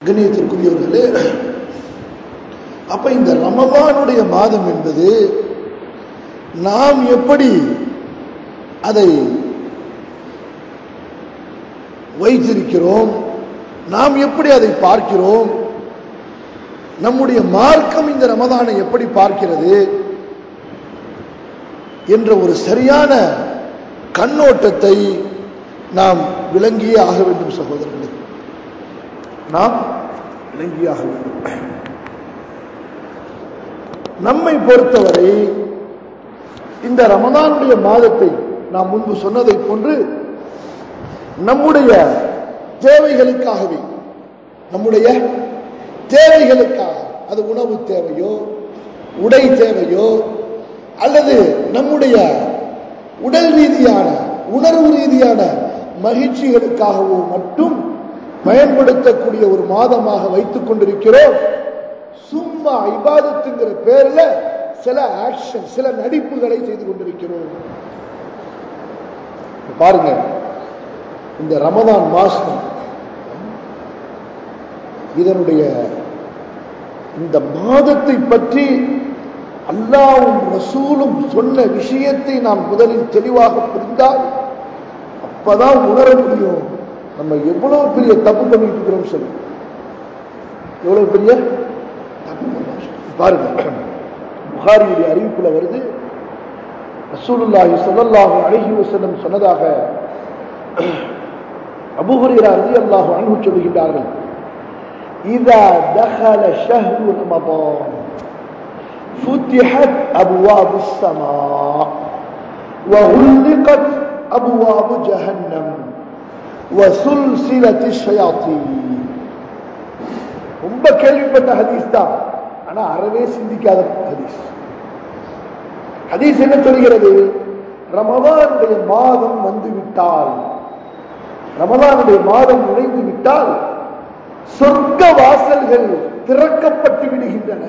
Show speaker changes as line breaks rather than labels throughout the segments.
கண்ணியத்திற்குரியவர்களே அப்ப இந்த ரமபானுடைய மாதம் என்பது நாம் எப்படி அதை வைத்திருக்கிறோம் நாம் எப்படி அதை பார்க்கிறோம் நம்முடைய மார்க்கம் இந்த ரமதானை எப்படி பார்க்கிறது என்ற ஒரு சரியான கண்ணோட்டத்தை நாம் விளங்கியே ஆக வேண்டும் சகோதரர்களே நாம் விளங்கியே ஆக வேண்டும் நம்மை பொறுத்தவரை இந்த ரமதானுடைய மாதத்தை நாம் முன்பு சொன்னதை போன்று நம்முடைய தேவைகளுக்காகவே நம்முடைய தேவைகளுக்காக அது உணவு தேவையோ உடை தேவையோ அல்லது நம்முடைய உடல் ரீதியான உணர்வு ரீதியான மகிழ்ச்சிகளுக்காகவோ மட்டும் பயன்படுத்தக்கூடிய ஒரு மாதமாக வைத்துக் கொண்டிருக்கிறோம் சும்மா இபாதத்துங்கிற பேர்ல சில ஆக்ஷன் சில நடிப்புகளை செய்து கொண்டிருக்கிறோம் பாருங்க இந்த ரமதான் மாசம் இதனுடைய இந்த மாதத்தை பற்றி அல்லாவும் ரசூலும் சொன்ன விஷயத்தை நாம் முதலில் தெளிவாக புரிந்தால் அப்பதான் உணர முடியும் நம்ம எவ்வளவு பெரிய தப்பு பண்ணிட்டு இருக்கிறோம் சொல்லி எவ்வளவு பெரிய தப்பு பண்ணோம் பாருங்க புகாரியுடைய அறிவிப்புல வருது ரசூலுல்லாஹி ஸல்லல்லாஹு அலைஹி வஸல்லம் சொன்னதாக அபூ ஹுரைரா ரலியல்லாஹு அன்ஹு சொல்லுகிறார்கள் இதா دخل شهر رمضان فتحت أبواب السماء وغلقت أبواب جهنم وسلسلة الشياطين ரொம்ப கேள்விப்பட்ட ஹதீஸ் தான் ஆனா அறவே சிந்திக்காத ஹதீஸ் ஹதீஸ் என்ன சொல்கிறது ரமதானுடைய மாதம் வந்து விட்டால் ரமதானுடைய மாதம் நுழைந்து விட்டால் சொர்க்க வாசல்கள் திறக்கப்பட்டு விடுகின்றன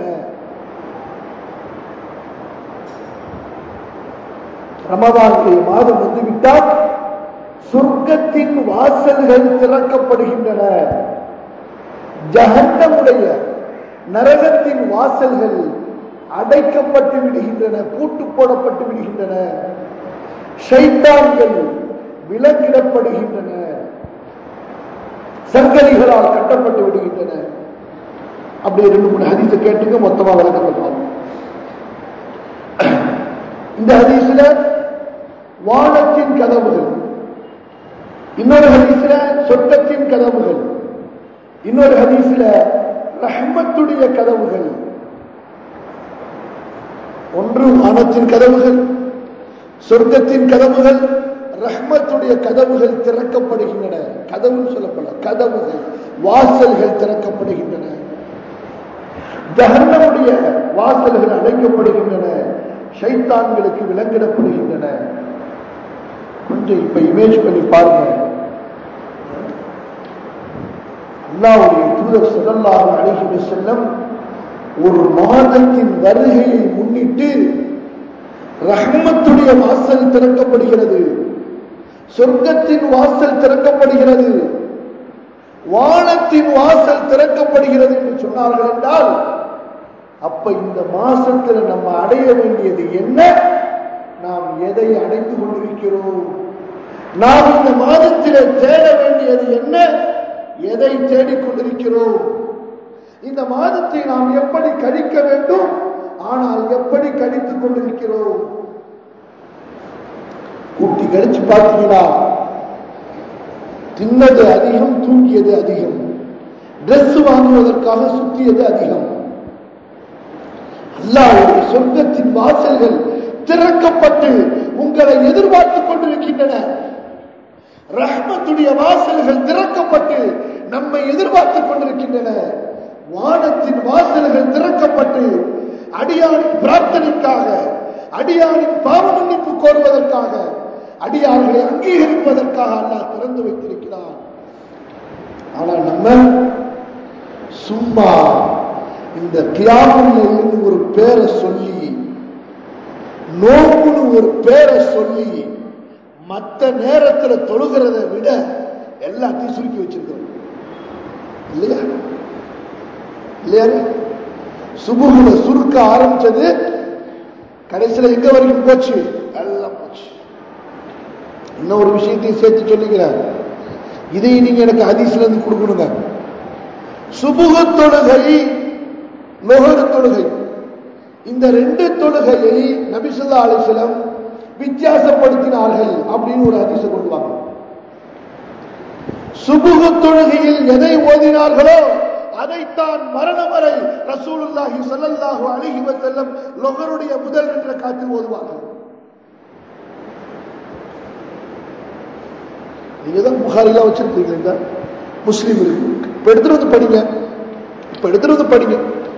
ரமதானுடைய மாதம் வந்துவிட்டால் சொர்க்கத்தின் வாசல்கள் திறக்கப்படுகின்றன ஜகன்னமுடைய நரகத்தின் வாசல்கள் அடைக்கப்பட்டு விடுகின்றன பூட்டு போடப்பட்டு விடுகின்றன ஷைத்தான்கள் விலங்கிடப்படுகின்றன சங்கலிகளால் கட்டப்பட்டு விடுகின்றன அப்படி ரெண்டு மூணு ஹதீஸை கேட்டுங்க மொத்தமா விளக்கத்தை இந்த ஹதீஸ்ல வானத்தின் கதவுகள் இன்னொரு ஹதீஸ்ல சொர்க்கத்தின் கதவுகள் இன்னொரு ஹதீஸ்ல ரஹ்மத்துடைய கதவுகள் ஒன்று வானத்தின் கதவுகள் சொர்க்கத்தின் கதவுகள் ரஹ்மத்துடைய கதவுகள் திறக்கப்படுகின்றன கதவுன்னு சொல்லப்பட கதவுகள் வாசல்கள் திறக்கப்படுகின்றன ஜஹன்னமுடைய வாசல்கள் அடைக்கப்படுகின்றன ஷைத்தான்களுக்கு விலங்கிடப்படுகின்றன கொஞ்சம் இப்ப இமேஜ் பண்ணி பாருங்க அல்லாவுடைய தூதர் செல்லல்லாக அழகி செல்லம் ஒரு மாதத்தின் வருகையை முன்னிட்டு ரஹ்மத்துடைய வாசல் திறக்கப்படுகிறது சொர்க்கத்தின் வாசல் திறக்கப்படுகிறது வானத்தின் வாசல் திறக்கப்படுகிறது என்று சொன்னார்கள் என்றால் அப்ப இந்த மாசத்துல நம்ம அடைய வேண்டியது என்ன நாம் எதை அடைந்து கொண்டிருக்கிறோம் நாம் இந்த மாதத்தில் தேட வேண்டியது என்ன எதை தேடிக்கொண்டிருக்கிறோம் இந்த மாதத்தை நாம் எப்படி கழிக்க வேண்டும் ஆனால் எப்படி கடித்துக் கொண்டிருக்கிறோம் கூட்டி கழிச்சு பார்த்தீங்கன்னா தின்னது அதிகம் தூங்கியது அதிகம் டிரெஸ் வாங்குவதற்காக சுற்றியது அதிகம் அல்லாவுடைய சொர்க்கத்தின் வாசல்கள் திறக்கப்பட்டு உங்களை எதிர்பார்த்துக் கொண்டிருக்கின்றன ரஹ்மத்துடைய வாசல்கள் திறக்கப்பட்டு நம்மை எதிர்பார்த்துக் கொண்டிருக்கின்றன வானத்தின் வாசல்கள் திறக்கப்பட்டு அடியானின் பிரார்த்தனைக்காக அடியானின் பாவ மன்னிப்பு கோருவதற்காக அடியார்களை அங்கீகரிப்பதற்காக அல்லாஹ் திறந்து வைத்திருக்கிறார் ஆனால் நம்ம சும்மா இந்த கியாமில் ஒரு பேரை சொல்லி நோம்புன்னு ஒரு பேரை சொல்லி மற்ற நேரத்தில் தொழுகிறத விட எல்லாத்தையும் சுருக்கி வச்சிருக்கிறோம் இல்லையா இல்லையா சுபுகுல சுருக்க ஆரம்பிச்சது கடைசியில எங்க வரைக்கும் போச்சு எல்லாம் போச்சு இன்னும் ஒரு விஷயத்தையும் சேர்த்து சொல்லிக்கிறேன் இதையும் நீங்க எனக்கு ஹதீஸ்ல இருந்து கொடுக்கணுங்க சுபுக தொழுகை லொஹர் தொழுகை இந்த ரெண்டு தொழுகையை நபிசுல்லா அலிஸ்லம் வித்தியாசப்படுத்தினார்கள் அப்படின்னு ஒரு ஹதீஸை கொண்டு வாங்க சுபுக தொழுகையில் எதை ஓதினார்களோ அதைத்தான் மரணம் வரை ரசூலுல்லாஹி ஸல்லல்லாஹு அலைஹி வஸல்லம் லொஹருடைய முதல் என்ற காத்தில் ஓதுவார்கள் நீங்க தான் புகாரிலாம் வச்சிருக்கீங்க முஸ்லீம் இருக்கு இப்ப எடுத்துட்டு வந்து படிங்க இப்ப எடுத்துட்டு வந்து படிங்க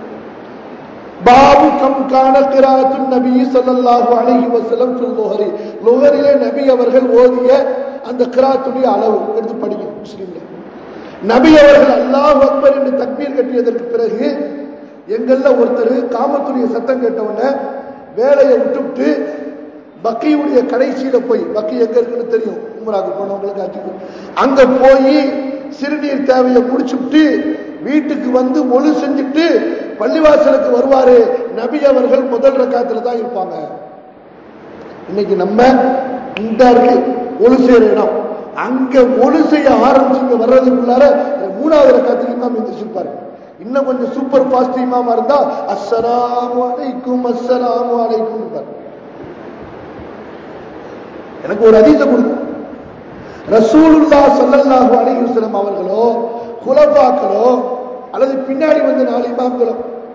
பாபு கம் கான கிராத்து நபி ஸல்லல்லாஹு அலைஹி வஸல்லம் ஃபில் லுஹரி லுஹரிலே நபி அவர்கள் ஓதிய அந்த கிராத்துடைய அளவு எடுத்து படிங்க முஸ்லீம்ல நபி அவர்கள் அல்லாஹ் அக்பர் என்று தக்பீர் கட்டியதற்கு பிறகு எங்கள்ல ஒருத்தர் காமத்துடைய சத்தம் கேட்டவன வேலையை விட்டுவிட்டு பக்கியுடைய கடைசியில போய் பக்கி எங்க இருக்குன்னு தெரியும் உமராக்கு போனவங்களுக்கு அதிகம் அங்க போய் சிறுநீர் தேவையை முடிச்சுட்டு வீட்டுக்கு வந்து ஒழு செஞ்சுட்டு பள்ளிவாசலுக்கு வருவாரு நபி அவர்கள் முதல் ரக்காத்துல தான் இருப்பாங்க இன்னைக்கு நம்ம இந்த இருக்கு ஒழு செய்யற இடம் அங்க ஒழு செய்ய ஆரம்பிச்சு இங்க வர்றதுக்குள்ளார மூணாவது ரக்காத்துக்கு இமாம் எந்திரிச்சிருப்பாரு இன்னும் கொஞ்சம் சூப்பர் ஃபாஸ்ட் இமாமா இருந்தா அஸ்ஸலாமு அலைக்கும் அஸ்ஸலாமு அலைக்கும் இருப்பாரு எனக்கு ஒரு அதீத கொடுங்க ரசூலுல்லா ஸல்லல்லாஹு அலைஹி வஸல்லம் அவர்களோ குலபாக்களோ அல்லது பின்னாடி வந்த நாலு இமாம்களோ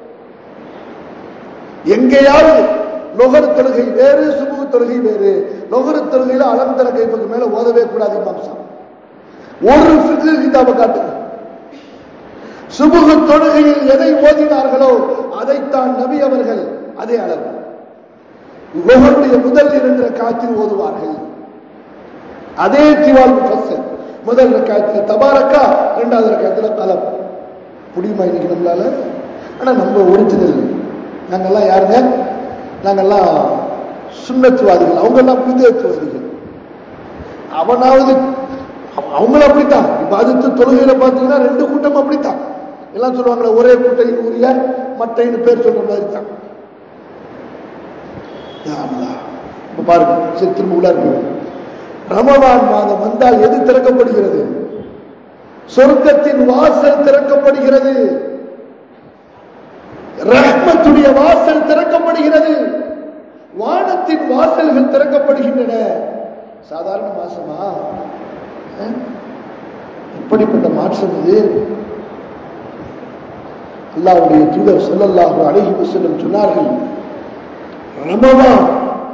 எங்கேயாவது லொகர் தொழுகை வேறு சுபுகு தொழுகை வேறு லொகர் தொழுகையில அலந்தர கைப்புக்கு மேல ஓதவே கூடாது இமாம்சா ஒரு ஃபிக்ஹ் கிதாபை காட்டுங்க சுபுகு தொழுகையில் எதை ஓதினார்களோ அதைத்தான் நபி அவர்கள் அதே அளவு லொகருடைய முதல் இரண்டு காத்தில் ஓதுவார்கள் அதே திவால் முஃபஸ்ஸல் முதல் ரக்காயத்துல தபாரக்கா இரண்டாவது ரக்காயத்துல கலம் முடியுமா இன்னைக்கு நம்மளால ஆனா நம்ம ஒரிஜினல் நாங்கெல்லாம் யாருங்க நாங்கெல்லாம் சுண்ணத்துவாதிகள் அவங்க எல்லாம் புதியத்துவாதிகள் அவனாவது அவ- அவங்களும் அப்படித்தான் இப்ப அதுக்கு தொழுகையில பாத்தீங்கன்னா ரெண்டு கூட்டம் அப்படித்தான் எல்லாம் சொல்லுவாங்களே ஒரே கூட்டையின் உரிய மட்டைன்னு பேர் சொல்ற மாதிரி தான் யா அல்லாஹ். இப்ப பாருங்க சரி திரும்ப உள்ள இருக்கு ரமலான் மாதம் வந்தால் எது திறக்கப்படுகிறது சொர்க்கத்தின் வாசல் திறக்கப்படுகிறது ரஹ்மத்துடைய வாசல் திறக்கப்படுகிறது வானத்தின் வாசல்கள் திறக்கப்படுகின்றன சாதாரண மாசமா அஹ்? இப்படிப்பட்ட மாற்றம் இது அல்லாஹ்வுடைய தூதர் ஸல்லல்லாஹு அலைஹி வஸல்லம் சொன்னார்கள் ரமலான்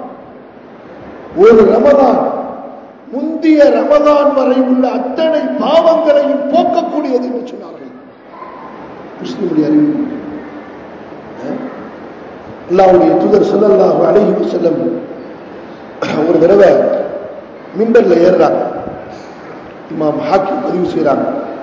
ஒரு ரமலான் முந்திய ரமலான் வரை உள்ள அத்தனை பாவங்களையும் போக்கக்கூடியது என்று சொன்னார்கள் முஸ்லிமுடைய அறிவு அல்லாவுடைய தூதர் ஸல்லல்லாஹு அலைஹி வஸல்லம் ஒரு தடவை மிம்பர்ல ஏறுறாங்க இமாம் ஹாக்கிம் பதிவு செய்றாங்க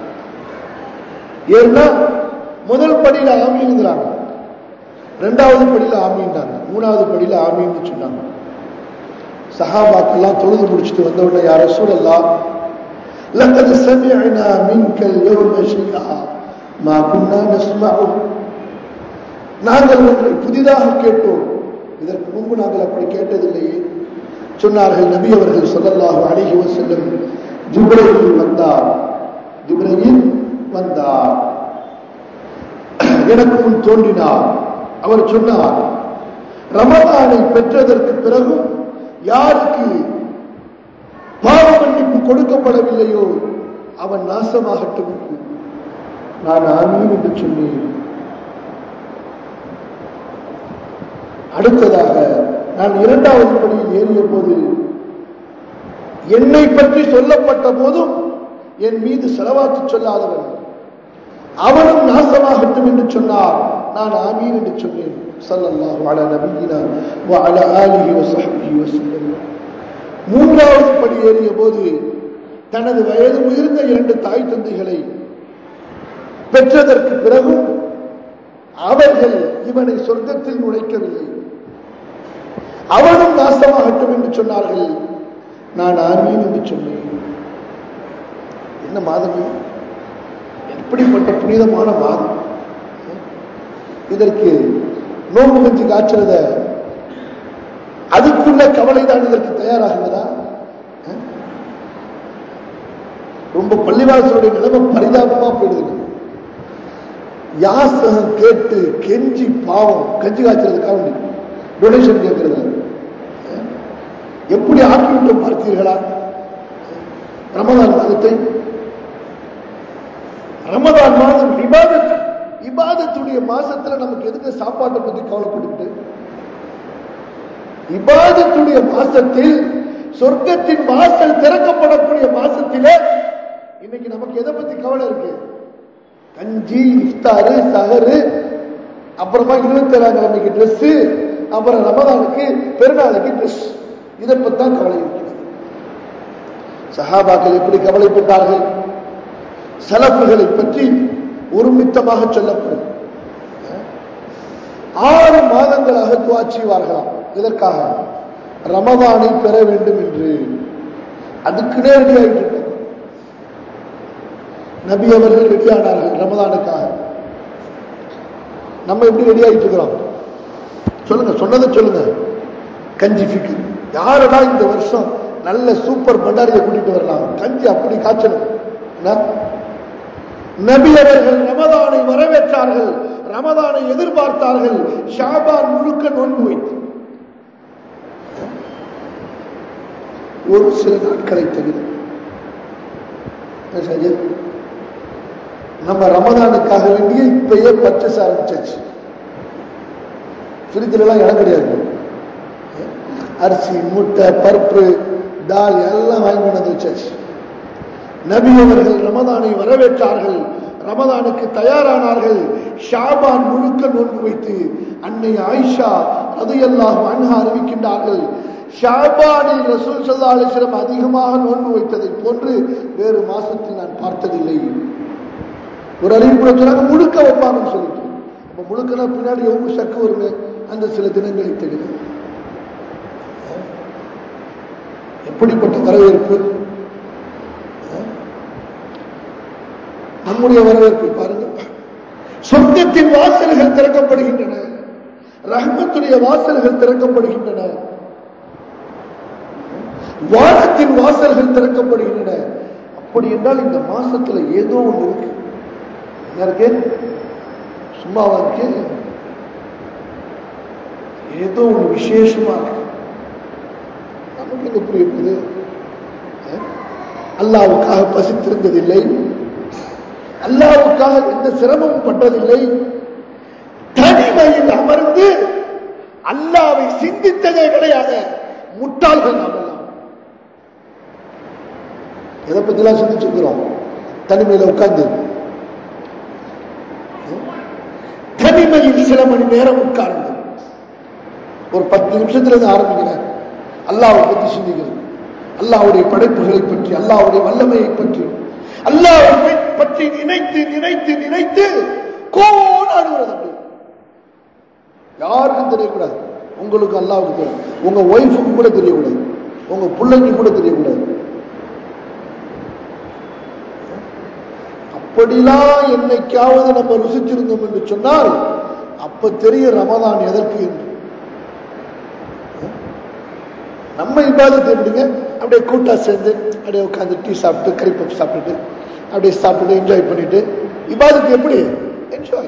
ஏன்னா முதல் படியில ஆமீன்ங்கிறாங்க ரெண்டாவது படியில ஆமீன்றாங்க மூணாவது படியில ஆமீன்னு சொன்னாங்க சஹாபாக்கெல்லாம் தொழுது முடிச்சுட்டு வந்த உடனே யார சூழல்லாம் لقد سمعنا منك اليوم شيئا ما كنا نسمعه நாங்கள் ஒன்றை புதிதாக கேட்டோம் இதற்கு முன்பு நாங்கள் அப்படி கேட்டதில்லையே சொன்னார்கள் நபி அவர்கள் ஸல்லல்லாஹு அலைஹி வஸல்லம் ஜிப்ரீல் வந்தார் ஜிப்ரீல் வந்தார் எனக்கு முன் தோன்றினார் அவர் சொன்னார் ரமதானை பெற்றதற்கு பிறகும் யாருக்கு பாவ மன்னிப்பு கொடுக்கப்படவில்லையோ அவன் நாசமாகட்டும் என்று நான் ஆமீன் என்று சொன்னேன் அடுத்ததாக நான் இரண்டாவது படியில் ஏறிய போது என்னை பற்றி சொல்லப்பட்ட போதும் என் மீது செலவாத்து சொல்லாதவன் அவனும் நாசமாகட்டும் என்று சொன்னார் நான் ஆமீன் என்று சொன்னேன் ஸல்லல்லாஹு அலா நபியினா வ அலா ஆலிஹி வ ஸஹ்பிஹி வஸல்லம் மூன்றாவது படி ஏறிய போது தனது வயது உயர்ந்த இரண்டு தாய் தந்தைகளை பெற்றதற்கு பிறகும் அவர்கள் இவனை சொர்க்கத்தில் நுழைக்கவில்லை அவனும் நாசமாகட்டும் என்று சொன்னார்கள் நான் ஆமீன் என்று சொன்னேன் என்ன மாதம் இது? எப்படிப்பட்ட புனிதமான மாதம் இதற்கு நோம்பு கஞ்சி காய்ச்சறத அதுக்குள்ள கவலை தான் இதற்கு தயாராகுவதா அஹ்? ரொம்ப பள்ளிவாசலுடைய நிலைமை பரிதாபமா போயிடுது யாசகம் கேட்டு கெஞ்சி பாவம் கஞ்சி காய்ச்சறதுக்காக வேண்டி டொனேஷன் கேட்கறது அஹ்? எப்படி ஆக்கிவிட்டோம் பார்த்தீர்களா ரமதான் மாதத்தை ரமதான் மாதம் இபாதத் இபாதத்துடைய மாசத்துல நமக்கு எதுக்கு சாப்பாட்டை பத்தி கவலைப்பட்டுக்கிட்டு இபாதத்துடைய மாசத்தில் சொர்க்கத்தின் வாசல் திறக்கப்படக்கூடிய மாசத்திலே இன்னைக்கு நமக்கு எதை பத்தி கவலை இருக்கு கஞ்சி இஃப்தாரு சஹரு அப்புறமா இருபத்தி ஏழாம் கிழமைக்கு ட்ரெஸ் அப்புறம் ரமதானுக்கு பெருநாளுக்கு ட்ரெஸ் இதை பத்தி தான் கவலை இருக்கிறது சஹாபாக்கள் எப்படி கவலைப்பட்டார்கள் சலப்புகளை பற்றி ஒருமித்தமாக சொல்லப்படும் ஆறு மாதங்களாக துவா செய்வார்களாம் இதற்காக ரமதானை பெற வேண்டும் என்று அதுக்கு நேரடி ஆயிட்டு இருக்காங்க. நபி அவர்கள் ரெடி ஆனார்கள் ரமதானுக்காக நம்ம எப்படி ரெடி ஆயிட்டு இருக்கிறோம் சொல்லுங்க சொன்னதை சொல்லுங்க கஞ்சி ஃபிக்கு யாரடா இந்த வருஷம் நல்ல சூப்பர் பண்டாரியை கூட்டிட்டு வரலாம் கஞ்சி அப்படி காய்ச்சணும் என்ன? நபி அவர்கள் ரமதானை வரவேற்றார்கள் ரமதானை எதிர்பார்த்தார்கள் ஷாபான் முழுக்க நோன்பு வைத்து ஒரு சில நாட்களை தவிர என்ன செய்ய? நம்ம ரமதானுக்காக வேண்டிய இப்பயே பர்ச்சேஸ் ஆரம்பிச்சாச்சு ஃப்ரிட்ஜில் எல்லாம் இடம் கிடையாது அரிசி முட்டை பருப்பு தால் எல்லாம் வாங்கி கொண்டு வந்து வச்சாச்சு நபி அவர்கள் ரமதானை வரவேற்றார்கள் ரமதானுக்கு தயாரானார்கள் ஷாபான் முழுக்க நோன்பு வைத்து அன்னை ஆயிஷா ரதையல்லாஹ் அன்ஹா அறிவிக்கின்றார்கள் ஷாபானில் ரசூல் சல்லா அலிஸ்லம் அதிகமாக நோன்பு வைத்ததை போன்று வேறு மாசத்தில் நான் பார்த்ததில்லை ஒரு அறிவிப்பு சொன்னாங்க முழுக்க வைப்பாங்கன்னு சொல்லிட்டு அப்ப முழுக்கனா பின்னாடி எவ்வளவு சக்கு வருமே அந்த சில தினங்களை தெரியும் எப்படிப்பட்ட வரவேற்பு நம்முடைய வரவேற்பை பாருங்க சொர்க்கத்தின் வாசல்கள் திறக்கப்படுகின்றன ரஹ்மத்துடைய வாசல்கள் திறக்கப்படுகின்றன வானத்தின் வாசல்கள் திறக்கப்படுகின்றன அப்படி என்றால் இந்த மாசத்துல ஏதோ ஒன்று இருக்கு என்ன இருக்கு சும்மாவா இருக்கு ஏதோ ஒன்று விசேஷமா இருக்கு நமக்கு இது எப்படி இருக்குது அஹ்? அல்லாவுக்காக பசித்திருந்ததில்லை அல்லாவுக்காக எந்த சிரமமும் பட்டதில்லை தனிமையில் அமர்ந்து அல்லாவை சிந்தித்ததே கிடையாது முட்டாள்கள் நாம் எல்லாம் எதை பத்திலாம் சிந்திச்சிருக்கிறோம் தனிமையில உட்கார்ந்து தனிமையில் சில மணி நேரம் உட்கார்ந்து ஒரு பத்து நிமிஷத்துல இருந்து ஆரம்பிக்கிறேன் அல்லாவை பத்தி சிந்திக்கிறது அல்லாவுடைய படைப்புகளை பற்றி அல்லாவுடைய வல்லமையை பற்றி அல்லாவை பற்றி நினைத்து நினைத்து நினைத்து கோணாடுகிறது அப்படி யாருக்கும் தெரியக்கூடாது உங்களுக்கு அல்லாவுக்கு தெரியும் உங்க ஒய்ஃபுக்கு கூட தெரியக்கூடாது உங்க பிள்ளைக்கு கூட தெரியக்கூடாது அப்படிலாம் என்னைக்காவது நம்ம ருசிச்சிருந்தோம் என்று சொன்னால் அப்ப தெரியும் ரமதான் எதற்கு என்று நம்ம இபாதத்தை எப்படிங்க அப்படியே கூட்டா சேர்ந்து அப்படியே உட்காந்து டீ சாப்பிட்டு கறி பப்ஸ் சாப்பிட்டுட்டு அப்படியே சாப்பிட்டு என்ஜாய் பண்ணிட்டு இபாதத்து எப்படி என்ஜாய்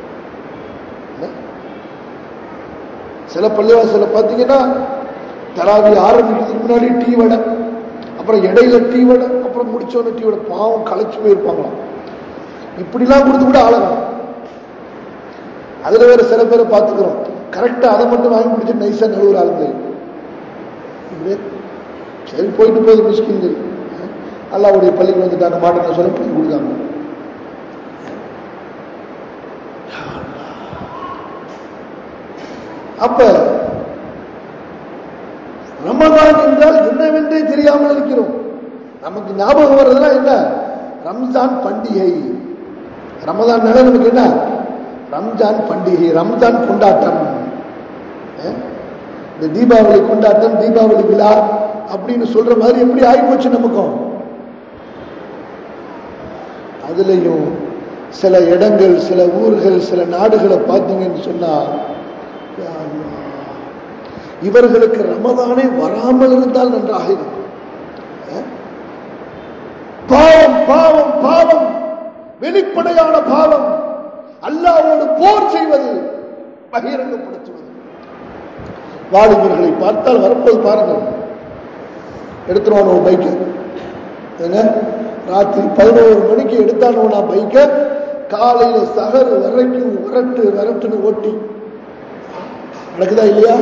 சில பள்ளிவாசல பார்த்தீங்கன்னா தராவி ஆரம்பிக்கிறதுக்கு முன்னாடி டீ வடை அப்புறம் இடையில டீ வடை அப்புறம் முடிச்சோன்னு டீ வடை பாவம் களைச்சு போயிருப்பாங்களாம் இப்படிலாம் கொடுத்து கூட ஆளலாம் அதுல வேற சில பேரை பார்த்துக்கிறோம் கரெக்டா அதை மட்டும் வாங்கி முடிச்சு நைஸா நழுவுற ஆளுங்களே இப்படியே சரி போயிட்டு போகுது மிஸ்கின்கள் அல்லாவுடைய பள்ளிக்கு வந்துட்டாங்க மாட்டேன் சொல்ல பண்ணி கொடுக்காங்க அப்ப ரமதான் என்றால் என்னவென்றே தெரியாமல் இருக்கிறோம் நமக்கு ஞாபகம் வர்றதுலாம் என்ன ரம்ஜான் பண்டிகை ரமதான் நமக்கு என்ன ரம்ஜான் பண்டிகை ரம்ஜான் கொண்டாட்டம் அஹ்? இந்த தீபாவளி கொண்டாட்டம் தீபாவளி விழா அப்படின்னு சொல்ற மாதிரி எப்படி ஆகிப்போச்சு நமக்கும் அதுலயும் சில இடங்கள் சில ஊர்கள் சில நாடுகளை பார்த்தீங்கன்னு சொன்னா யா அல்லாஹ், இவர்களுக்கு ரமதானே வராமல் இருந்தால் நன்றாக இருக்கும் அஹ்? பாவம் பாவம் பாவம் வெளிப்படையான பாவம் அல்லாவோடு போர் செய்வது பகிரங்கப்படுத்துவது வாலிபர்களை பார்த்தால் வரப்போது பாருங்கள் எடுத்துருவானோ பைக்கு ஏங்க ராத்திரி பதினோரு மணிக்கு எடுத்தானோனா பைக்கை காலையில சகர் வரைக்கும் வரட்டு வரட்டுன்னு ஓட்டி நடக்குதா இல்லையா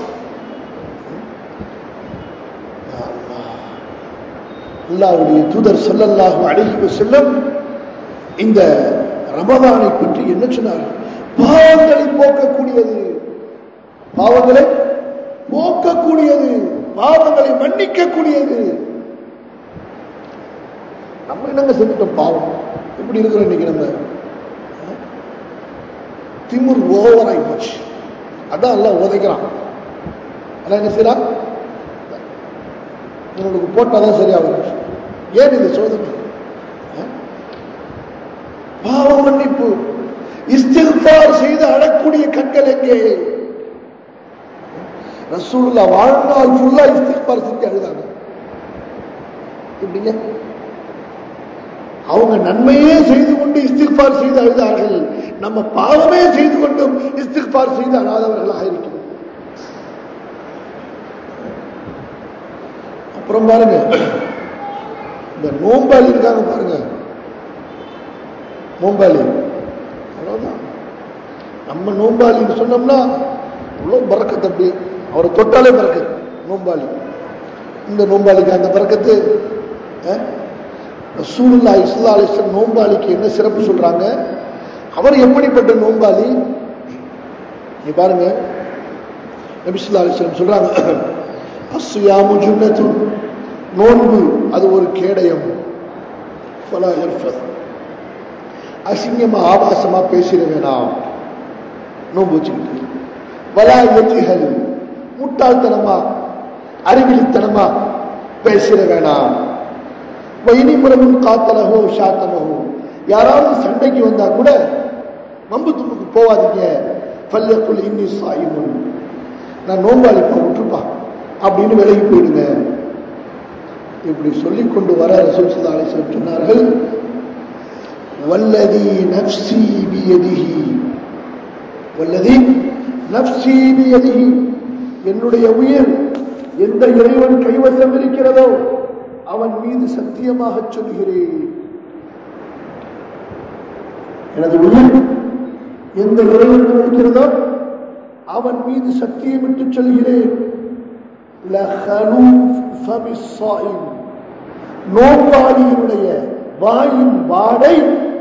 அல்லாவுடைய தூதர் ஸல்லல்லாஹு அலைஹி வஸல்லம் இந்த ரமதானை பற்றி என்ன சொன்னார் பாவங்களை போக்கக்கூடியது பாவங்களை போக்கக்கூடியது பாவங்களை மன்னிக்கக்கூடியது நம்ம என்னங்க செஞ்சுட்டோம் பாவம் எப்படி இருக்கிறோம் இன்னைக்கு நம்ம திமிர் ஓவர் ஆகி போச்சு அதான் எல்லாம் உதைக்கிறான் அதான் என்ன செய்யறான் உங்களுக்கு போட்டாதான் சரியாகும் ஏன் இது சோதனை அஹ்? பாவ மன்னிப்பு இஸ்திஃபார் செய்து அழக்கூடிய கண்கள் எங்கே ரசூலுல்லா வாழ்நாள் ஃபுல்லா இஸ்திஃபார் செஞ்சு அழுதாங்க எப்படிங்க அவங்க நன்மையே செய்து கொண்டு இஸ்திஃபார் செய்து அழுதார்கள் நம்ம பாவமே செய்து கொண்டும் இஸ்திஃபார் செய்து அழாதவர்களாக இருக்கிறோம் அப்புறம் பாருங்க இந்த நோம்பாளி இருக்காங்க பாருங்க நோம்பாளி அவ்வளவுதான் நம்ம நோம்பாளின்னு சொன்னோம்னா அவ்வளோ பறக்கத்து அப்படி அவரை தொட்டாலே பறக்கத்து நோம்பாளி இந்த நோம்பாளிக்கு அந்த பறக்கத்து அஹ்? ரசூலுல்லாஹி ஸல்லல்லாஹு அலைஹி வஸல்லம் நோம்பாளிக்கு என்ன சிறப்பு சொல்றாங்க அவர் எப்படிப்பட்ட நோம்பாளி நீ பாருங்க நபி ஸல்லல்லாஹு அலைஹி வஸல்லம் சொல்றாங்க அஸ்ஸியாமு ஜுன்னத்து நோன்பு அது ஒரு கேடயம் ஃபலா யர்ஃபத் அசிங்கமா ஆபாசமா பேசிட வேணாம் நோன்பு வச்சுக்கிட்டு வலா எத்திகள் முட்டாள்தனமா அறிவிலித்தனமா பேசிட வேணாம் வைனிபுரமும் காத்தலகோ சாத்தமகோ யாராவது சண்டைக்கு வந்தா கூட மம்பு தும்புக்கு போவாதீங்க பல்லக்குள் இன்னி சாயிமுன் நான் நோம்பாளிப்பா விட்டுருப்பா அப்படின்னு விலகி போயிடுங்க இப்படி சொல்லிக் கொண்டு வர ரசூல் சல்லா அலிஸ்லம் சொன்னார்கள் வல்லதி நப்சி பியதிஹி வல்லதி நப்சி பியதிஹி என்னுடைய உயிர் எந்த இறைவன் கைவசம் இருக்கிறதோ அவன் மீது சத்தியமாக சொல்கிறேன் எனது உயிர் எந்த இறைவன் இருக்கிறதோ அவன் மீது சத்தியமிட்டு சொல்கிறேன் லஹலூஃப் ஃபமிஸ்ஸாயிம். நோம்பாளியினுடைய வாயின் வாடை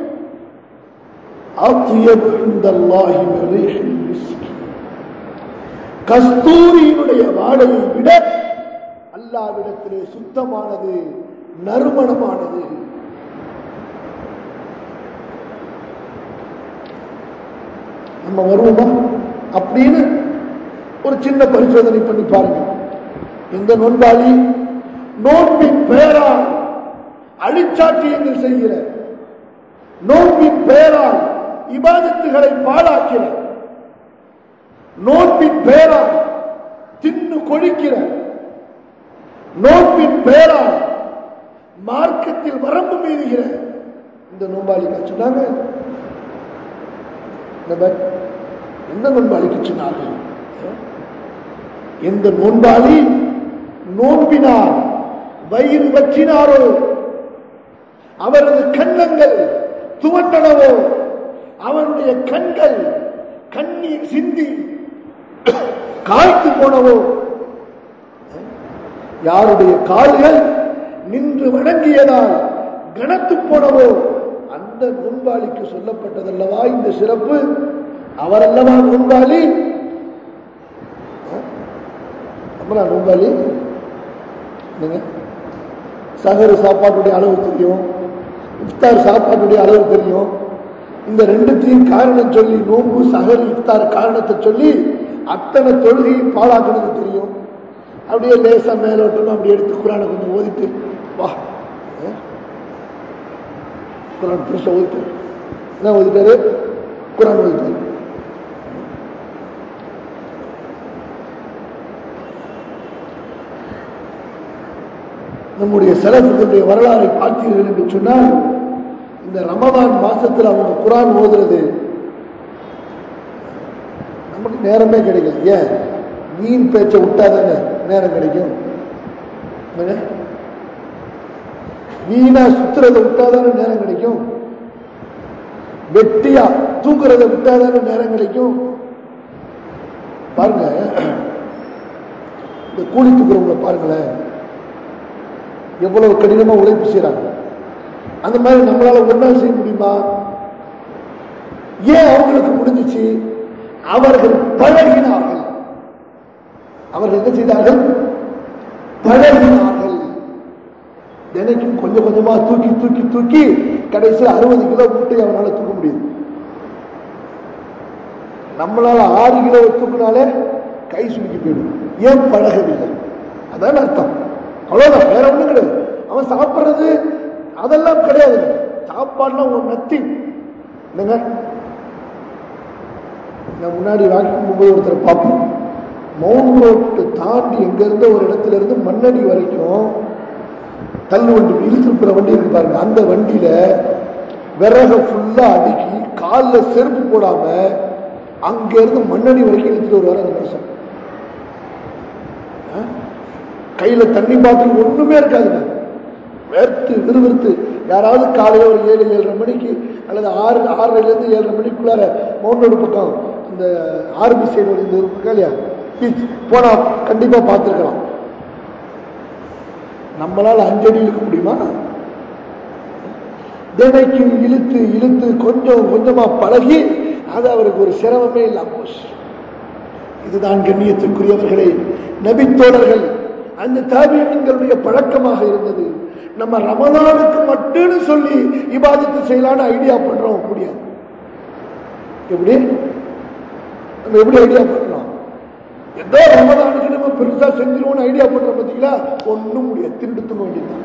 அத்தியப் இந்தல்லாஹி மின் ரீஹில் மிஸ்க். கஸ்தூரியினுடைய வாடையை விட அல்லாவிடத்திலே சுத்தமானது நறுமணமானது நம்ம வருவோமா அப்படின்னு ஒரு சின்ன பரிசோதனை பண்ணி பாருங்க இந்த நோன்பாளி நோன்பின் பெயரால் அழிச்சாட்டியங்கள் செய்கிற நோன்பின் பெயரால் இபாதத்துகளை பாழாக்கிற நோன்பின் பெயரால் தின்னு கொழிக்கிற நோன்பின் பெயரால் மார்க்கத்தில் வரம்பு மீறுகிற இந்த நோன்பாளிக்கு சொன்னாங்க இந்த பாரு, எந்த நோன்பாளிக்கு சொன்னார்கள் எந்த நோன்பாளி நோன்பினார் வயிறு வற்றினாரோ அவரது கன்னங்கள் துவண்டனவோ அவருடைய கண்கள் கண்ணீர் சிந்தி காய்த்து போனவோ யாருடைய கால்கள் நின்று வணங்கியதால் கனத்து போனவோ அந்த நோன்பாளிக்கு சொல்லப்பட்டதல்லவா இந்த சிறப்பு அவரல்லவா நோன்பாளி நம்மளா நோன்பாளி என்னங்க சகரு சாப்பாட்டுடைய அளவு தெரியும் இஃப்தார் சாப்பாட்டுடைய அளவு தெரியும் இந்த ரெண்டுத்தையும் காரணம் சொல்லி நோன்பு சகர் இஃப்தார் காரணத்தை சொல்லி அத்தனை தொழுகையும் பாழாக்குனது தெரியும் அப்படியே லேசா மேலோட்டணும் அப்படி எடுத்து குரானை கொஞ்சம் ஓதிட்டு வா அஹ், குரான் புதுசா ஓதிட்டு என்ன ஓதிட்டாரு குரான் ஓதிட்டாரு நம்முடைய செலவுகளுடைய வரலாறை பார்த்தீர்கள் என்று சொன்னால் இந்த ரமதான் மாசத்துல அவங்க குரான் ஓதுறது நமக்கு நேரமே கிடைக்கல ஏன் வீண் பேச்சை விட்டாதானே நேரம் கிடைக்கும் என்னங்க? வீணா சுத்துறதை விட்டாதானே நேரம் கிடைக்கும் வெட்டியா தூங்குறதை விட்டாதானே நேரம் கிடைக்கும் பாருங்க இந்த கூலி தூக்குறவங்களை பாருங்களேன் எவ்வளவு கடினமா உழைப்பு செய்யறாங்க அந்த மாதிரி நம்மளால ஒரு நாள் செய்ய முடியுமா ஏன் அவங்களுக்கு முடிஞ்சிச்சு அவர்கள் பழகினார்கள் அவர்கள் என்ன செய்தார்கள் பழகினார்கள் தினைக்கும் கொஞ்சம் கொஞ்சமா தூக்கி தூக்கி தூக்கி கடைசியில் அறுபது கிலோ மூட்டை அவனால தூக்க முடியுது நம்மளால ஆறு கிலோ தூக்கினாலே கை சுருக்கி போயிடும் ஏன் பழகவில்லை அதான் அர்த்தம் அவ்வளவுதான் வேற ஒண்ணும் கிடையாது அவன் சாப்பிடுறது அதெல்லாம் கிடையாது சாப்பாடுலாம் ஒரு நத்தி என்னங்க நான் முன்னாடி வாக்கிங் போகும்போது ஒருத்தர் பார்ப்போம் மவுண்ட் ரோட்டு தாண்டி எங்க இருந்த ஒரு இடத்துல இருந்து மண்ணடி வரைக்கும் தள்ளு வண்டி இழுத்துருப்புற வண்டி இருக்கு பாருங்க அந்த வண்டியில விறக ஃபுல்லா அடுக்கி காலில் செருப்பு போடாம அங்க இருந்து மண்ணடி வரைக்கும் இழுத்துட்டு வருவார் அந்த மனுஷன் ஆ? கையில தண்ணி பாத்திரம் ஒண்ணுமே இருக்காதுங்க வேர்த்து விறுவிறுத்து யாராவது காலையில ஒரு ஏழு ஏழரை மணிக்கு அல்லது ஆறு ஆறரைல இருந்து ஏழரை மணிக்குள்ளார மவுண்டோடு பக்கம் இந்த ஆர்மி சைடு இந்த இருக்கா இல்லையா பீச் போனா கண்டிப்பா பார்த்துருக்கலாம் நம்மளால அஞ்சடி இழுக்க முடியுமா தினைக்கும் இழுத்து இழுத்து கொஞ்சம் கொஞ்சமா பழகி அது அவருக்கு ஒரு சிரமமே இல்லாம போச்சு இதுதான் கண்ணியத்துக்குரியவர்களே நபித்தோழர்கள் அந்த தாபியங்களுடைய பழக்கமாக இருந்தது நம்ம ரமதானுக்கு மட்டும்னு சொல்லி இபாதத்து செய்யலான்னு ஐடியா பண்றோம் முடியாது எப்படி நம்ம எப்படி ஐடியா பண்றோம் ஏதோ ரமதானுக்கு நம்ம பெருசா செஞ்சிருவோம்னு ஐடியா பண்றோம் பாத்தீங்களா ஒண்ணும் முடியாது திருட்டு தூங்க வேண்டியதுதான்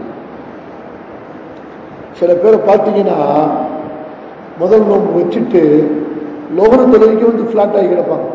சில பேரை பார்த்தீங்கன்னா முதல் நோம்பு வச்சுட்டு லோகர தொழுகைக்கு வந்து பிளாட் ஆகி கிடப்பாங்க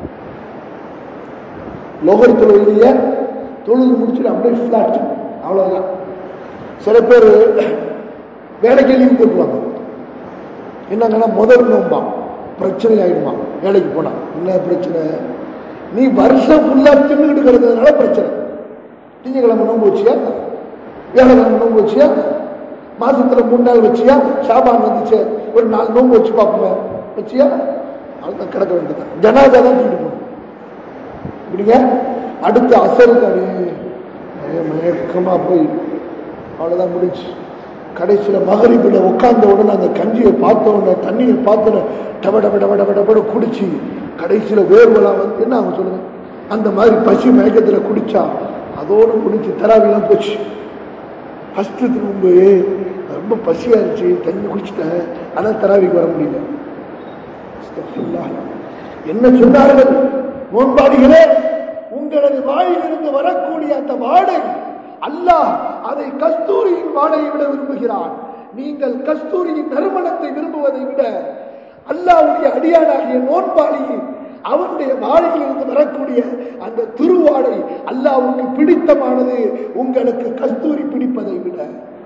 லோகர் தொழுகைய தொழுது முடிச்சுட்டு அப்படியே பிளாட் அவ்வளவுதான் சில பேர் வேலைக்கு லீவ் போட்டுருவாங்க என்னங்கன்னா முதல் நோம்பா பிரச்சனை ஆயிடுமா வேலைக்கு போனா என்ன பிரச்சனை நீ வருஷம் ஃபுல்லா தின்னுக்கிட்டு கிடந்ததுனால பிரச்சனை திங்கக்கிழமை நோம்பு வச்சியா வேலைக்கிழமை நோம்பு வச்சியா மாசத்துல மூணு நாள் வச்சியா சாபான் வந்துச்சு ஒரு நாலு நோம்பு வச்சு பார்ப்போமே வச்சியா அதுதான் கிடக்க வேண்டியது ஜனாதா தான் தூக்கிட்டு போகணும் இப்படிங்க அடுத்த அசருக்கு அப்படியே அப்படியே மயக்கமா போய் அவ்வளவுதான் முடிச்சு கடைசியில மகரிபில் உட்கார்ந்த உடனே அந்த கஞ்சியை பார்த்த உடனே தண்ணியை பார்த்த உடனே டப டப டப டப டபட குடிச்சு கடைசியில வேர்வெல்லாம் வந்து என்ன ஆகும் சொல்லுங்க அந்த மாதிரி பசி மயக்கத்துல குடிச்சா அதோட முடிச்சு தராவிலாம் போச்சு ஃபர்ஸ்ட் திரும்ப ரொம்ப பசியா இருந்துச்சு தண்ணி குடிச்சிட்டேன் ஆனா தராவிக்கு வர முடியல அஸ்தக்ஃபிருல்லாஹ். என்ன சொன்னார்கள் நோன்பாடிகளே உங்களது வாயிலிருந்து வரக்கூடிய அந்த வாடை அல்லாஹ் அதை கஸ்தூரியின் வாடையை விட விரும்புகிறான் நீங்கள் கஸ்தூரியின் நறுமணத்தை விரும்புவதை விட அல்லாஹ்வுடைய அடியானாகிய நோன்பாளி அவனுடைய வாழையிலிருந்து வரக்கூடிய அந்த துருவாடை அல்லாஹ்வுக்கு பிடித்தமானது உங்களுக்கு கஸ்தூரி பிடிப்பதை விட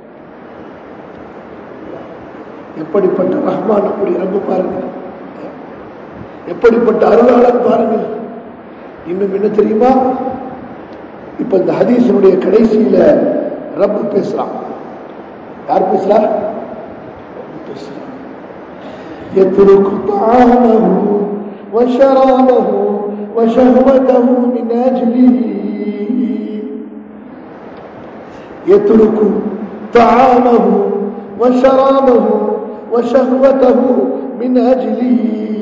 எப்படிப்பட்ட ரஹ்மான் நம்முடைய ரப்பு பாருங்க எப்படிப்பட்ட அருளாளன் பாருங்க இன்னும் என்ன தெரியுமா இப்ப இந்த ஹதீஸினுடைய கடைசியில ரப்பு பேசுறான் யார் பேசுறா ரப்பு பேசுறான் يترك طعامه وشرابه وشهوته من أجله يترك طعامه وشرابه وشهوته من أجلي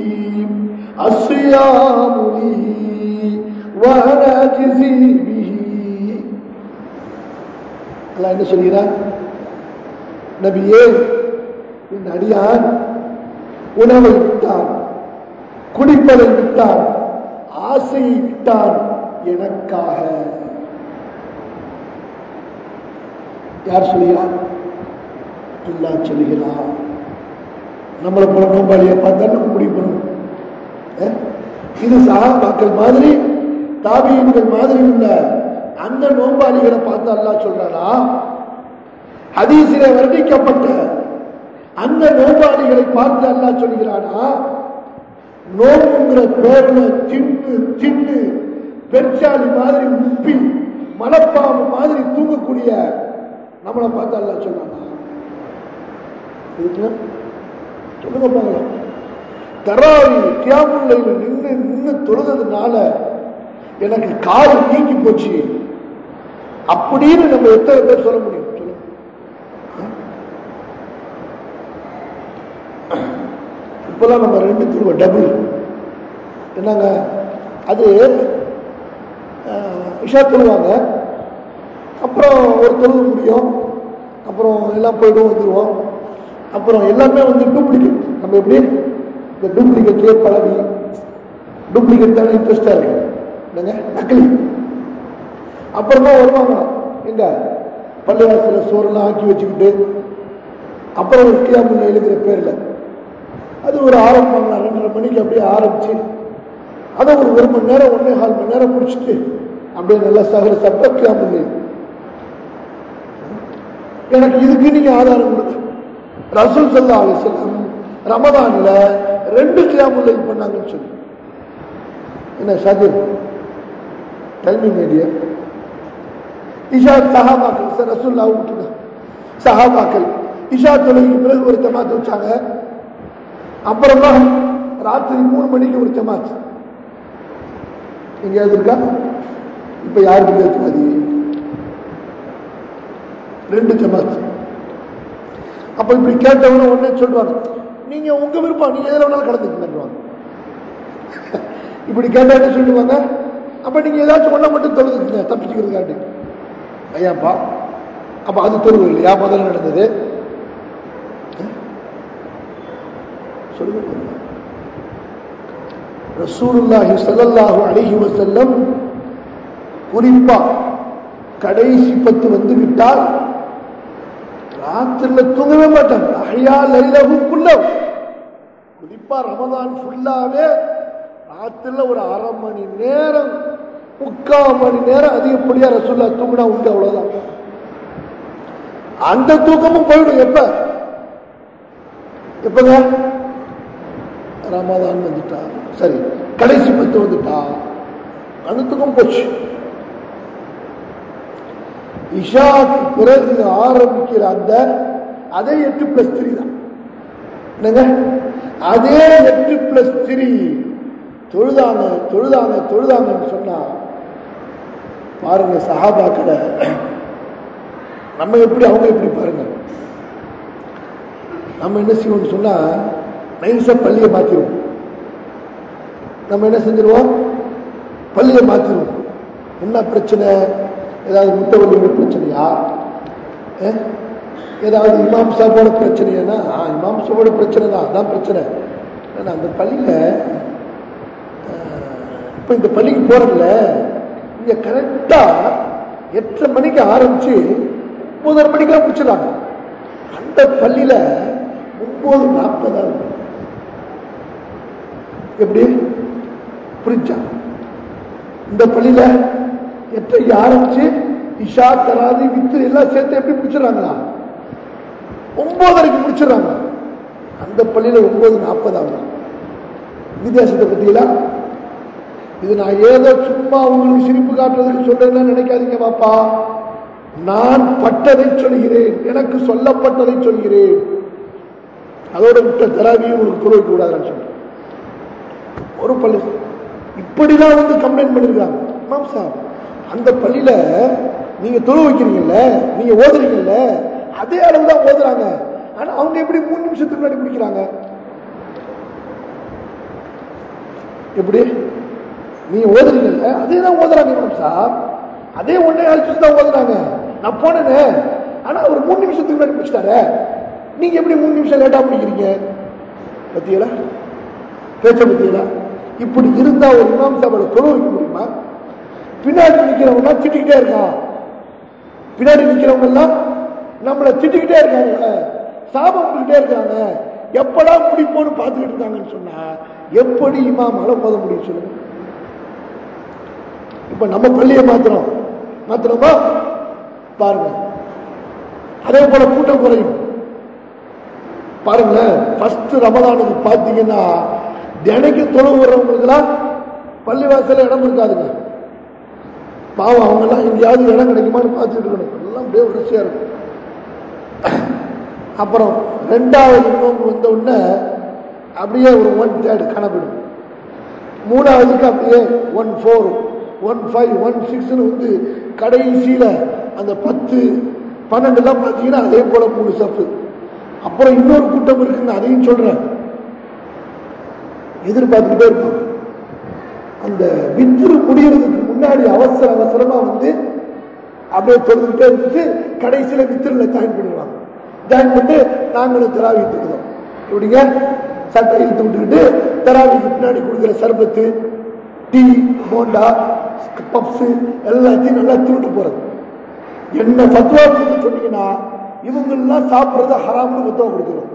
الصيام لي وأنا أجزي به அல்லாஹ் என்ன சொல்கிறார் நபியே இந்த அடியான் உணவை விட்டான் குடிப்பதை விட்டான் ஆசையை விட்டான் எனக்காக யார் சொல்கிறார் அல்லாஹ் சொல்கிறார் நம்மளை போல நோம்பாளியை பார்த்தா நம்ம முடிவு பண்ணணும் அஹ்? இது சஹாபாக்கள் மாதிரி தாபியன்கள் மாதிரி உள்ள அந்த நோம்பாளிகளை பார்த்து அல்லாஹ் சொல்றானா ஹதீஸிலே வர்ணிக்கப்பட்ட அந்த நோம்பாளிகளை பார்த்து அல்லாஹ் சொல்கிறானா நோம்புங்கிற பேர்ல சின்னு சின்னு பெருச்சாலி மாதிரி உப்பி மலப்பாம்பு மாதிரி தூங்கக்கூடிய நம்மளை பார்த்து அல்லாஹ் சொல்றானா இதுக்கு சொல்லுங்க பார்க்கலாம் தராவி கியாமுல்லையில நின்று நின்று தொழுததுனால எனக்கு கால் நீங்கி போச்சு அப்படின்னு நம்ம எத்தனை பேர் சொல்ல முடியும் சொல்லுங்க இப்பெல்லாம் நம்ம ரெண்டு திருவ டபுள் என்னங்க அது அஹ், இஷா தொழுவாங்க அப்புறம் ஒரு தொழுது முடியும் அப்புறம் எல்லாம் போயிடும் வந்துடுவோம் அப்புறம் எல்லாமே வந்து டூப்ளிகேட் நம்ம எப்படி இந்த டூப்ளிகேட்லேயே பழகி டூப்ளிகேட் தானே இன்ட்ரெஸ்டாக இருக்கு என்னங்க நக்கலி அப்புறமா வருவாங்க எங்க பள்ளிவாசல சோறுலாம் ஆக்கி வச்சுக்கிட்டு அப்புறம் ஒரு கியாமுல்ல எழுதுகிற பேர்ல அது ஒரு ஆரம்பம் ரெண்டரை மணிக்கு அப்படியே ஆரம்பிச்சு அதை ஒரு ஒரு மணி நேரம் ஒன்னே கால் மணி நேரம் முடிச்சுட்டு அப்படியே நல்லா சகல சப்ப கியாமுல்லை எனக்கு இதுக்கு நீங்க ஆதாரம் கொடுங்க ரசூல் சல்லா அலிஸ்லாம் ரமதான்ல ரெண்டு கியாமுல்லை பண்ணாங்கன்னு சொல்லி என்ன ஷாஜிர் கல்வி மீடியா இஷா சஹாபாக்கள் சார் ரசூல்லா விட்டுங்க சஹாபாக்கள் இஷா தொழுகைக்கு பிறகு ஒரு ஜமாத் வச்சாங்க அப்புறமா ராத்திரி மூணு மணிக்கு ஒரு ஜமாத் எங்கேயாவது இருக்கா இப்ப யாருக்கு இருக்கு அது ரெண்டு ஜமாத் அப்ப இப்படி கேட்டவங்க உடனே சொல்லுவாங்க நீங்க உங்க விருப்பம் நீங்க எதுல வேணாலும் கடந்துக்குங்க இப்படி கேட்டா என்ன சொல்லுவாங்க அப்ப நீங்க ஏதாச்சும் ஒண்ண மட்டும் தொழுதுக்குங்க தப்பிச்சுக்கிறதுக்காண்டி ஐயாப்பா அப்ப அது தொழுவு இல்லையா முதல்ல நடந்தது சொல்லுங்க ரசூலுல்லாஹி ஸல்லல்லாஹு அலைஹி வஸல்லம் குறிப்பா கடைசி பத்து வந்து விட்டால் ராத்திரில தூங்கவே மாட்டாங்க அஹ்யா லைலஹு குல்லஹு குறிப்பா ரமதான் ஃபுல்லாவே ராத்திரில ஒரு அரை மணி நேரம் முக்கால் மணி நேரம் அதிகப்படியா ரசூல்லா தூங்கினா உண்டு அவ்வளவுதான் அந்த தூக்கமும் போயிடும் எப்ப எப்பங்க ரமதான் வந்துட்டா சரி கடைசி பத்து வந்துட்டா அந்த தூக்கம் போச்சு இஷாக்கு பிறகு ஆரம்பிக்கிற அந்த அதே எட்டு பிளஸ் த்ரீ தான் என்னங்க அதே எட்டு பிளஸ் த்ரீ தொழுதாங்க தொழுதாங்க தொழுதாங்கன்னு சொன்னா பாருங்க சஹாபாக்களை நம்ம எப்படி அவங்க எப்படி பாருங்க நம்ம என்ன செய்வோம்னு சொன்னா நைஸா பள்ளியை மாத்திருவோம் நம்ம என்ன செஞ்சிருவோம் பள்ளியை மாத்திருவோம் என்ன பிரச்சனை ஏதாவது முட்டவள்ளியோட பிரச்சனையா அஹ்? ஏதாவது இமாம் சாபோட பிரச்சனையானா ஆ, இமாம் சாபோட பிரச்சனை தான் அதான் பிரச்சனை ஆனா அந்த பள்ளியில அஹ், இப்ப இந்த பள்ளிக்கு போறதுல இங்க கரெக்டா எட்டரை மணிக்கு ஆரம்பிச்சு ஒன்பதரை மணிக்கெல்லாம் முடிச்சிடறாங்க அந்த பள்ளியில ஒன்பது நாற்பதாவது எப்படி புரிஞ்சா இந்த பள்ளியில எட்டரைக்கு ஆரம்பிச்சு இஷா தராதி வித்து எல்லாம் சேர்த்து எப்படி முடிச்சிடறாங்களா ஒன்பதரைக்கு முடிச்சிடறாங்க அந்த பள்ளியில ஒன்பது நாற்பதாவது வித்தியாசத்தை பத்தியில இது நான் ஏதோ சும்மா உங்களுக்கு சிரிப்பு காட்டுறதுக்கு சொல்றேன்னு நினைக்காதீங்க பாப்பா நான் பட்டதை சொல்கிறேன் எனக்கு சொல்லப்பட்டதை சொல்கிறேன் அதோட விட்ட தராவியும் உங்களுக்கு துறவிக்க கூடாதுன்னு சொல்றேன் ஒரு பள்ளி இப்படிலாம் வந்து கம்ப்ளைண்ட் பண்ணிருக்காங்க இமாம் சார் அந்த பள்ளியில நீங்க தொழு வைக்கிறீங்கல்ல நீங்க ஓதுறீங்கல்ல அதே அளவு தான் ஓதுறாங்க ஆனா அவங்க எப்படி மூணு நிமிஷத்துக்கு முன்னாடி முடிக்கிறாங்க எப்படி நீங்க ஓதுறீங்கல்ல அதே தான் ஓதுறாங்க இமாம் சார் அதே ஒன்னே அழிச்சு தான் ஓதுறாங்க நான் போனேனே ஆனா அவர் மூணு நிமிஷத்துக்கு முன்னாடி முடிச்சிட்டாரு நீங்க எப்படி மூணு நிமிஷம் லேட்டா முடிக்கிறீங்க பத்தியலா பேச்ச பத்தியலா இப்படி இருந்தா ஒரு இமாம் சாப்பாடு தொழு வைக்க முடியுமா பின்னாடி நிக்கிறவங்க திட்டிக்கிட்டே இருக்கான் பின்னாடி நிக்கிறவங்க எல்லாம் நம்மளை திட்டிக்கிட்டே இருக்காங்க சாபம் விட்டுக்கிட்டே இருக்காங்க எப்படா முடிப்போன்னு பார்த்துக்கிட்டு இருக்காங்கன்னு சொன்னா எப்படி இமாம் மழை போத முடியும் சொல்லுங்க இப்ப நம்ம பள்ளியை மாத்திரம் மாத்திரமா பாருங்க அதே போல கூட்டம் குறையும் பாருங்களேன் ஃபர்ஸ்ட் ரமதானுக்கு பார்த்தீங்கன்னா தினைக்கு தொழுவு வர்றவங்களுக்குலாம் பள்ளிவாசல்ல இடம் இருக்காதுங்க பாவம் அவங்க எல்லாம் எங்கேயாவது இடம் கிடைக்குமான்னு பார்த்துட்டு இருக்கணும் எல்லாம் அப்படியே வரிசையா இருக்கும் அப்புறம் ரெண்டாவது நோம்பு வந்த உடனே அப்படியே ஒரு ஒன் தேர்ட் கணக்கிடும் மூணாவதுக்கு அப்படியே one four one five one சிக்ஸ்னு வந்து கடைசியில அந்த பத்து பன்னெண்டுலாம் பார்த்தீங்கன்னா அதே போல மூணு சப்பு அப்புறம் இன்னொரு கூட்டம் இருக்குன்னு அதையும் சொல்றேன் எதிர்பார்த்துக்கிட்டே இருப்பாங்க அந்த வித்திரு முடியறதுக்கு முன்னாடி அவசர அவசரமா வந்து அப்படியே தொழுதுகிட்டே இருந்துட்டு கடைசியில வித்திரில ஜாயின் பண்ணிடுவாங்க ஜாயின் பண்ணிட்டு நாங்களும் தெராவி தூக்குறோம் எப்படிங்க சட்டை இழுத்து விட்டுக்கிட்டு தெராவிக்கு பின்னாடி கொடுக்குற சர்பத்து டீ போண்டா பப்ஸ் எல்லாத்தையும் நல்லா திருட்டு போறது என்ன ஃபத்வா கொடுத்து சொன்னீங்கன்னா இவங்கெல்லாம் சாப்பிடுறது ஹராம்னு ஃபத்வா கொடுக்குறோம்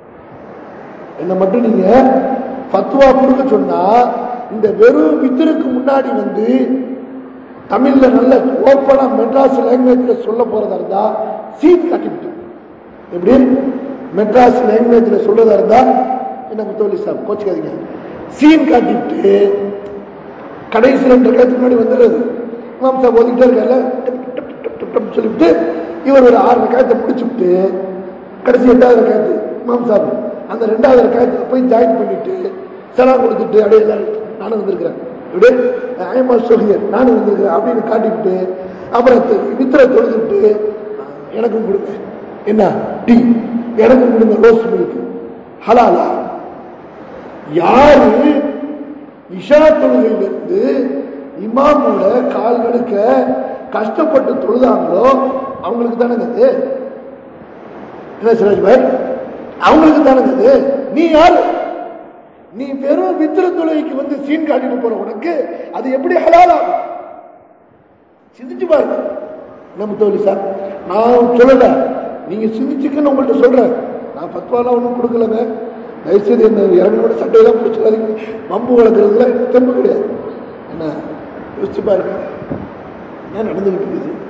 என்ன மட்டும் நீங்க ஃபத்வா கொடுக்க சொன்னா இந்த வெறும் வித்திருக்கு முன்னாடி வந்து தமிழ்ல நல்ல ஓப்பனா மெட்ராஸ் லாங்குவேஜ்ல சொல்ல போறதா இருந்தா சீன் காட்டிவிட்டு எப்படி மெட்ராஸ் லாங்குவேஜ்ல சொல்றதா இருந்தா என்ன முத்தவலி சார் கோச்சுக்காதீங்க சீன் காட்டிவிட்டு கடைசி ரெண்டு கழுத்து முன்னாடி வந்துடுறது இமாம் சார் ஓதிக்கிட்டே இருக்காரு டப் டப் டப் டப் சொல்லிவிட்டு இவர் ஒரு ஆறு காயத்தை முடிச்சுவிட்டு கடைசி எட்டாவது காயத்து இமாம் சார் அந்த ரெண்டாவது காயத்துல போய் ஜாயின் பண்ணிட்டு செலாம் கொடுத்துட்டு அப்படியே எல்லாரும் நானும் வந்திருக்கிறேன் இப்படி ஐமா சொல்லியர் நானும் வந்திருக்கிறேன் அப்படின்னு காட்டிவிட்டு அப்புறம் வித்திர தொழுதுட்டு எனக்கும் கொடுங்க என்ன டீ எனக்கும் கொடுங்க ரோஸ் மில்க் ஹலாலா யாரு இஷா தொழுகையிலிருந்து இமாமோட கால் எடுக்க கஷ்டப்பட்டு தொழுதாங்களோ அவங்களுக்கு தானே அது என்ன சிராஜ் பாய் அவங்களுக்கு தானே அது நீ யாரு நீ வெறும் வித்திர தொழுகைக்கு வந்து சீன் காட்டிட்டு போற உனக்கு அது எப்படி ஹலாலாகும் சிந்திச்சு பாருங்க நம்ம தோழி சார் நான் சொல்லல நீங்க சிந்திச்சுக்குன்னு உங்கள்ட்ட சொல்றேன் நான் பத்வாலாம் ஒன்றும் கொடுக்கலங்க தயவுசெய்து இந்த இறங்கினோட சட்டையெல்லாம் பிடிச்சிடாதீங்க வம்பு வளர்க்குறதுல தெம்பு கிடையாது என்ன யோசிச்சு பாருங்க என்ன நடந்துகிட்டு இருக்குது